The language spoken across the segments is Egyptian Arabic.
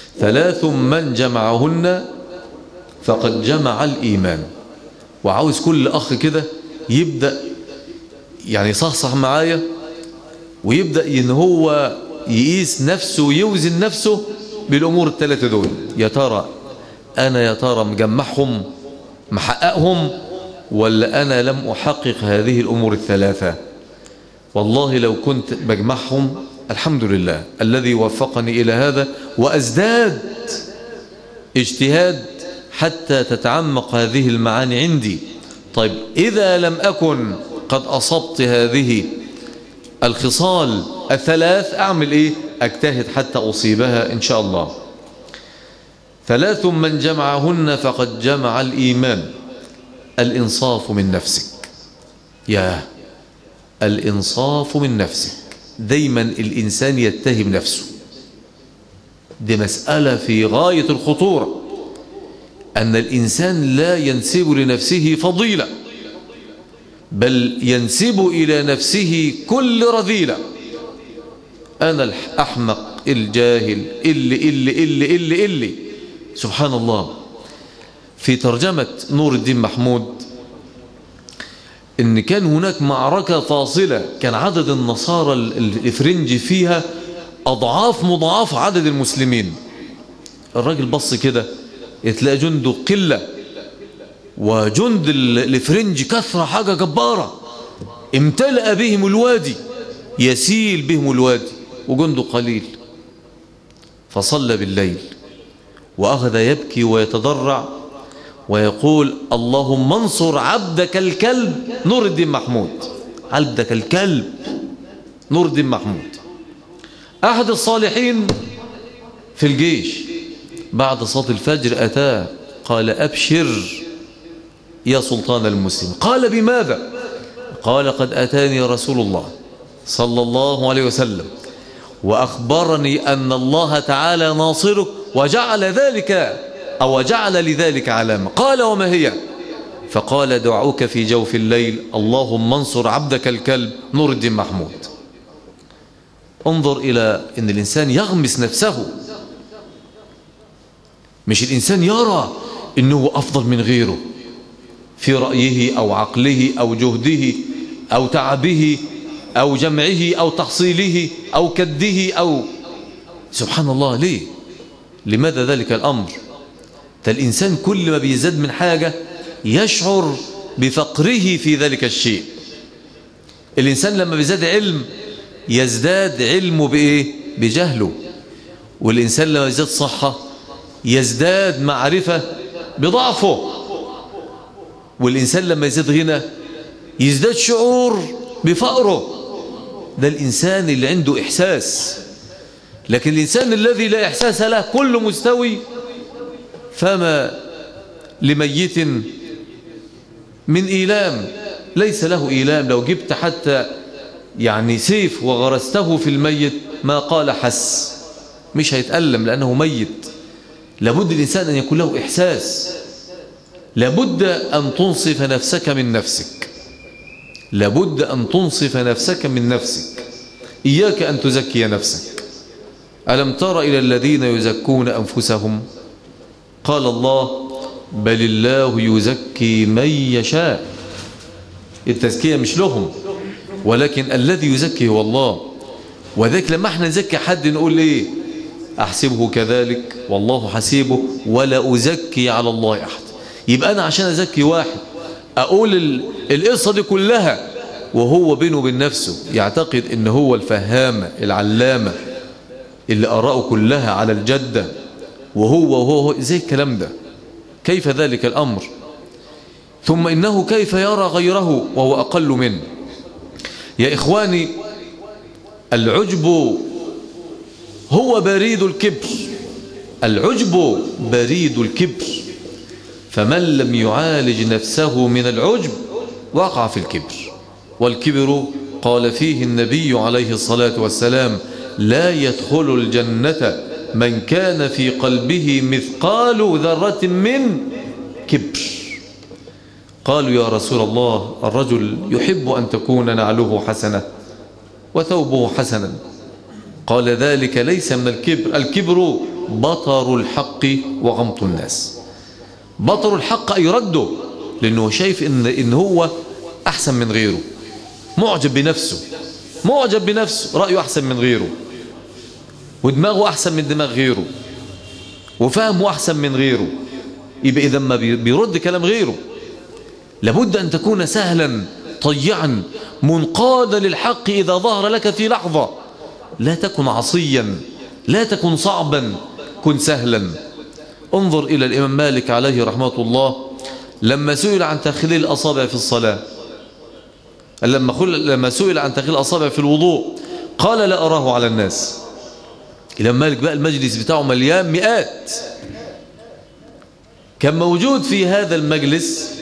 ثلاث من جمعهن فقد جمع الإيمان وعاوز كل أخ كده يبدأ يعني صحصح معايا ويبدأ إن هو يقيس نفسه ويوزن نفسه بالأمور الثلاثة دول يا ترى أنا يا ترى مجمعهم محققهم ولا أنا لم أحقق هذه الأمور الثلاثة والله لو كنت بجمعهم الحمد لله الذي وفقني إلى هذا وأزداد اجتهاد حتى تتعمق هذه المعاني عندي طيب إذا لم أكن قد أصبت هذه الخصال الثلاث أعمل إيه أجتهد حتى أصيبها إن شاء الله ثلاث من جمعهن فقد جمع الإيمان الإنصاف من نفسك يا الإنصاف من نفسك دايما الإنسان يتهم نفسه دي مسألة في غاية الخطورة أن الإنسان لا ينسب لنفسه فضيلة بل ينسب إلى نفسه كل رذيلة أنا الأحمق الجاهل اللي اللي اللي اللي اللي سبحان الله في ترجمة نور الدين محمود إن كان هناك معركة فاصلة كان عدد النصارى الإفرنج فيها أضعاف مضاعف عدد المسلمين الراجل بص كده يتلاقى جنده قلة وجند الإفرنج كثرة حاجة جبارة امتلأ بهم الوادي يسيل بهم الوادي وجنده قليل فصلى بالليل وأخذ يبكي ويتضرع ويقول اللهم انصر عبدك الكلب نور الدين محمود عبدك الكلب نور الدين محمود أحد الصالحين في الجيش بعد صلاة الفجر أتاه قال أبشر يا سلطان المسلم قال بماذا قال قد أتاني رسول الله صلى الله عليه وسلم وأخبرني أن الله تعالى ناصرك وجعل ذلك أو جعل لذلك علامة قال وما هي فقال دعوك في جوف الليل اللهم انصر عبدك الكلب نور الدين محمود انظر إلى أن الإنسان يغمس نفسه مش الإنسان يرى أنه أفضل من غيره في رأيه أو عقله أو جهده أو تعبه أو جمعه أو تحصيله أو كده أو سبحان الله ليه لماذا ذلك الأمر فالإنسان كل ما بيزداد من حاجة يشعر بفقره في ذلك الشيء الإنسان لما بيزداد علم يزداد علمه بإيه بجهله والإنسان لما يزداد صحة يزداد معرفة بضعفه والإنسان لما يزداد غنى يزداد شعور بفقره ده الإنسان اللي عنده إحساس لكن الإنسان الذي لا إحساس له كل مستوي فما لميت من إيلام ليس له إيلام لو جبت حتى يعني سيف وغرسته في الميت ما قال حس مش هيتألم لأنه ميت لابد الإنسان أن يكون له إحساس لابد أن تنصف نفسك من نفسك لابد أن تنصف نفسك من نفسك إياك أن تزكي نفسك ألم تر إلى الذين يزكون أنفسهم قال الله بل الله يزكي من يشاء التزكية مش لهم ولكن الذي يزكي هو الله وذلك لما احنا نزكي حد نقول ايه احسبه كذلك والله حسيبه ولا ازكي على الله احد يبقى انا عشان ازكي واحد اقول القصة دي كلها وهو بينه وبين نفسه يعتقد ان هو الفهامة العلامة اللي أراءه كلها على الجدة وهو وهو زي الكلام ده كيف ذلك الأمر ثم إنه كيف يرى غيره وهو أقل منه يا إخواني العجب هو بريد الكبر العجب بريد الكبر فمن لم يعالج نفسه من العجب وقع في الكبر والكبر قال فيه النبي عليه الصلاة والسلام لا يدخل الجنة من كان في قلبه مثقال ذرة من كبر قالوا يا رسول الله الرجل يحب أن تكون نعله حسنة وثوبه حسنا قال ذلك ليس من الكبر الكبر بطر الحق وغمط الناس بطر الحق أي رده لأنه شايف إن, إن هو أحسن من غيره معجب بنفسه معجب بنفسه رأيه أحسن من غيره ودماغه أحسن من دماغ غيره وفهمه أحسن من غيره يبقى إذا ما بيرد كلام غيره لابد أن تكون سهلا طيعا منقادا للحق إذا ظهر لك في لحظة لا تكن عصيا لا تكن صعبا كن سهلا انظر إلى الإمام مالك عليه رحمة الله لما سئل عن تخليل الأصابع في الصلاة لما, لما سئل عن تخليل الأصابع في الوضوء قال لا أراه على الناس الإمام مالك بقى المجلس بتاعه مليان مئات كان موجود في هذا المجلس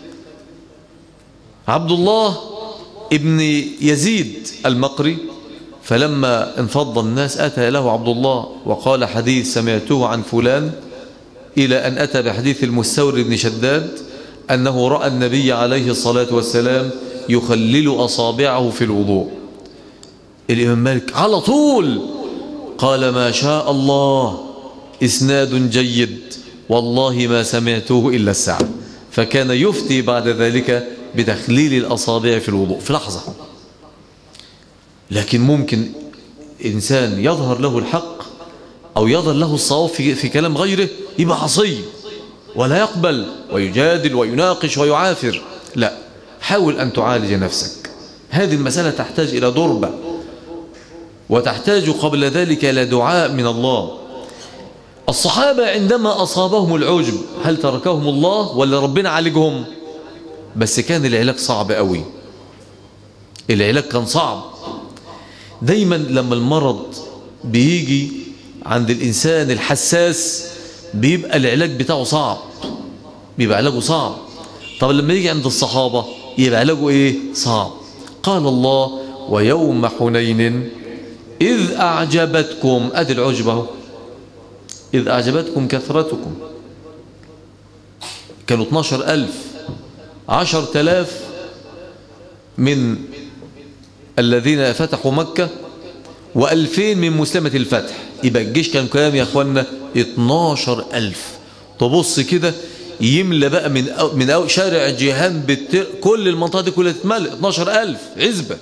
عبد الله ابن يزيد المقري فلما انفض الناس أتى له عبد الله وقال حديث سمعته عن فلان إلى أن أتى بحديث المستور بن شداد أنه رأى النبي عليه الصلاة والسلام يخلل أصابعه في الوضوء الإمام مالك على طول قال ما شاء الله إسناد جيد والله ما سمعته إلا الساعة فكان يفتي بعد ذلك بتخليل الأصابع في الوضوء في لحظة لكن ممكن إنسان يظهر له الحق أو يظهر له الصواب في, في كلام غيره يبقى عصي ولا يقبل ويجادل ويناقش ويعافر لا حاول أن تعالج نفسك هذه المسألة تحتاج إلى ضربة وتحتاج قبل ذلك إلى دعاء من الله الصحابة عندما أصابهم العجب هل تركهم الله ولا ربنا عالجهم بس كان العلاج صعب قوي العلاج كان صعب دايما لما المرض بيجي عند الإنسان الحساس بيبقى العلاج بتاعه صعب بيبقى علاجه صعب طب لما يجي عند الصحابة يبقى علاجه ايه صعب قال الله ويوم حنين إذ أعجبتكم أدي العجبة إذ أعجبتكم كثرتكم كانوا 12 ألف عشر تلاف من الذين فتحوا مكة وألفين من مسلمة الفتح يبقى الجيش كان كام يا أخوانا 12 ألف تبص كده يملى بقى من أو من أو شارع جيهان بت... كل المنطقة دي كلها تتملى 12000 عزبة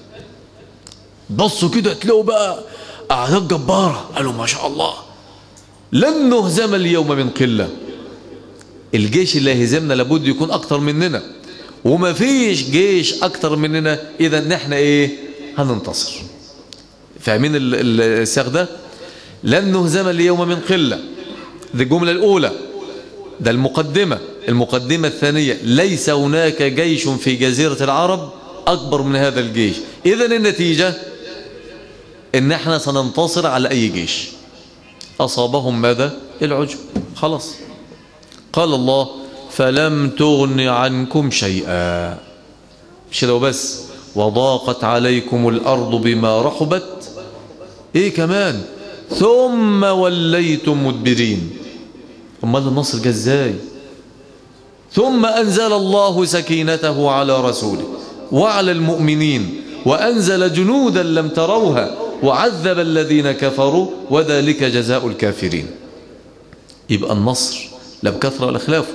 بصوا كده تلاقوا بقى أعداد جبارة قالوا ما شاء الله لن نهزم اليوم من قلة الجيش اللي هزمنا لابد يكون أكتر مننا وما فيش جيش أكتر مننا إذا نحن إيه هننتصر فاهمين السياق ده لن نهزم اليوم من قلة دي الجملة الأولى ده المقدمة المقدمة الثانية ليس هناك جيش في جزيرة العرب أكبر من هذا الجيش إذا النتيجة إن احنا سننتصر على أي جيش أصابهم ماذا العجب خلاص قال الله فلم تغن عنكم شيئا مش لو بس وضاقت عليكم الأرض بما رحبت إيه كمان ثم وليتم مدبرين امال النصر جه ازاي ثم أنزل الله سكينته على رسوله وعلى المؤمنين وأنزل جنودا لم تروها وعذب الذين كفروا وذلك جزاء الكافرين يبقى النصر لا بكثرة ولا خلافه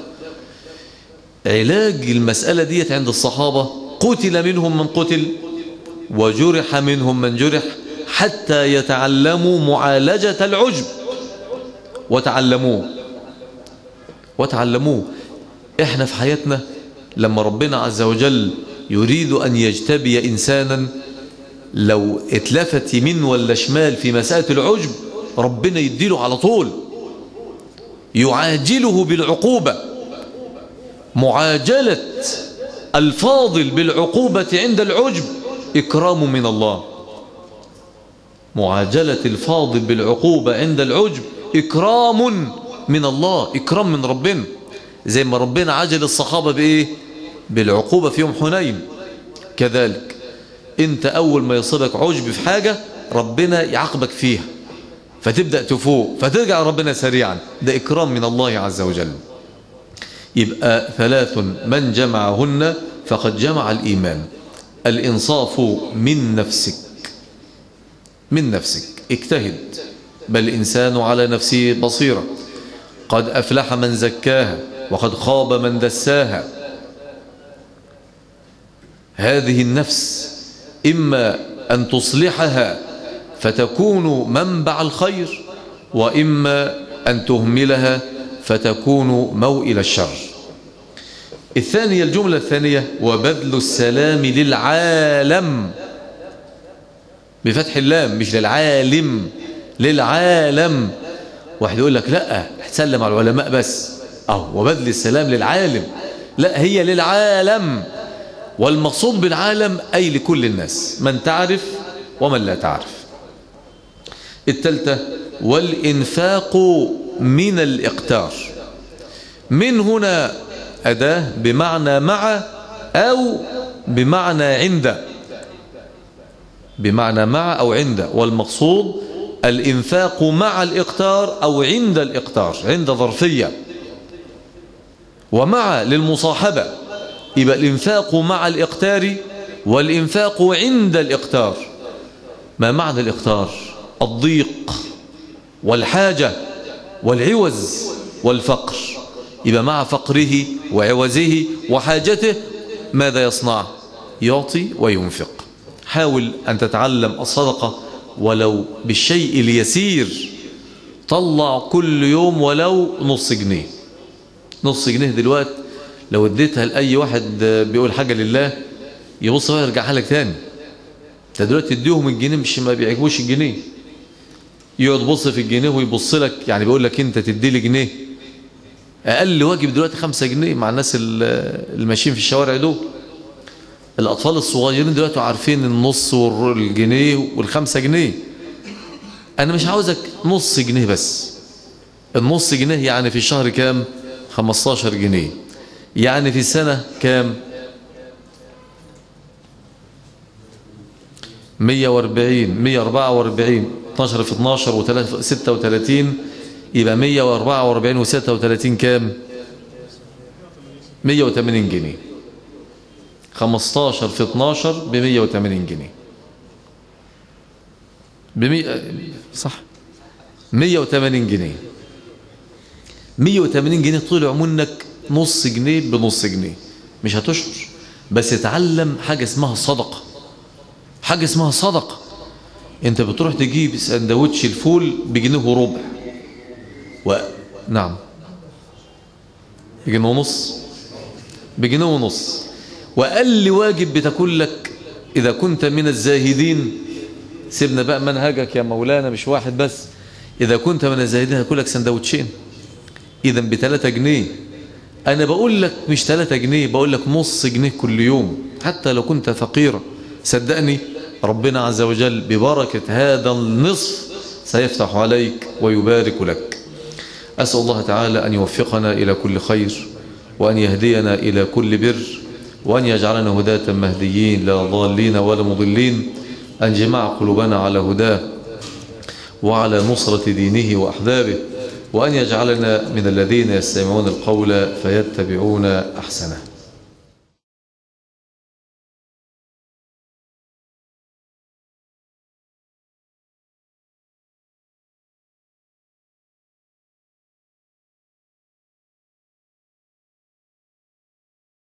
علاج المسألة ديت عند الصحابة قتل منهم من قتل وجرح منهم من جرح حتى يتعلموا معالجة العجب وتعلموه وتعلموه احنا في حياتنا لما ربنا عز وجل يريد أن يجتبي إنسانا لو اتلفت يمين ولا شمال في مسألة العجب ربنا يديله على طول يعاجله بالعقوبة معاجلة الفاضل بالعقوبة عند العجب إكرام من الله معاجلة الفاضل بالعقوبة عند العجب إكرام من الله إكرام من ربنا زي ما ربنا عجل الصحابة بإيه بالعقوبة في يوم حنين كذلك انت أول ما يصيبك عجب في حاجة ربنا يعاقبك فيها فتبدأ تفوق فترجع ربنا سريعا ده إكرام من الله عز وجل يبقى ثلاث من جمعهن فقد جمع الإيمان الإنصاف من نفسك من نفسك اجتهد بل الإنسان على نفسه بصيرة قد أفلح من زكاها وقد خاب من دساها هذه النفس إما أن تصلحها فتكون منبع الخير وإما أن تهملها فتكون موئل الشر الثانية الجملة الثانية وبذل السلام للعالم بفتح اللام مش للعالم للعالم واحد يقول لك لا تسلم على العلماء بس أو وبذل السلام للعالم لا هي للعالم والمقصود بالعالم أي لكل الناس من تعرف ومن لا تعرف التالتة والإنفاق من الإقتار من هنا أداة بمعنى مع أو بمعنى عند بمعنى مع أو عند والمقصود الإنفاق مع الإقتار أو عند الإقتار عند ظرفية ومع للمصاحبة يبقى الإنفاق مع الإقتار والإنفاق عند الإقتار ما معنى الإقتار الضيق والحاجة والعوز والفقر يبقى مع فقره وعوزه وحاجته ماذا يصنع يعطي وينفق حاول أن تتعلم الصدقة ولو بالشيء اليسير طلع كل يوم ولو نص جنيه نص جنيه دلوقتي لو اديتها لأي واحد بيقول حاجة لله يبص بقى يرجعها لك تاني انت دلوقتي تديهم الجنيه مش ما بيعجبوش الجنيه يقعد يبص في الجنيه ويبص لك يعني بيقول لك انت تدي لي جنيه اقل واجب دلوقتي خمسة جنيه مع الناس اللي ماشيين في الشوارع دول الاطفال الصغيرين دلوقتي عارفين النص والجنيه والخمسة جنيه انا مش عاوزك نص جنيه بس النص جنيه يعني في الشهر كام 15 جنيه يعني في السنة كام 140 144 12 في 12 و3 36 يبقى 144 و36 كام 180 جنيه 15 في 12 ب 180 جنيه ب صح 180 جنيه 180 جنيه طلعوا منك نص جنيه بنص جنيه مش هتشعر بس اتعلم حاجة اسمها صدقة حاجة اسمها صدقة انت بتروح تجيب سندوتش الفول بجنيه وربع و... نعم بجنيه ونص بجنيه ونص وأقل واجب بتاكل لك إذا كنت من الزاهدين سيبنا بقى منهجك يا مولانا مش واحد بس إذا كنت من الزاهدين هاكل لك سندوتشين إذا بثلاثة جنيه أنا بقول لك مش ثلاثة جنيه بقول لك نص جنيه كل يوم حتى لو كنت فقيرا صدقني ربنا عز وجل ببركة هذا النصف سيفتح عليك ويبارك لك أسأل الله تعالى أن يوفقنا إلى كل خير وأن يهدينا إلى كل بر وأن يجعلنا هداة مهديين لا ضالين ولا مضلين أن جمع قلوبنا على هداه وعلى نصرة دينه وأحبابه وأن يجعلنا من الذين يستمعون القول فيتبعون أحسنه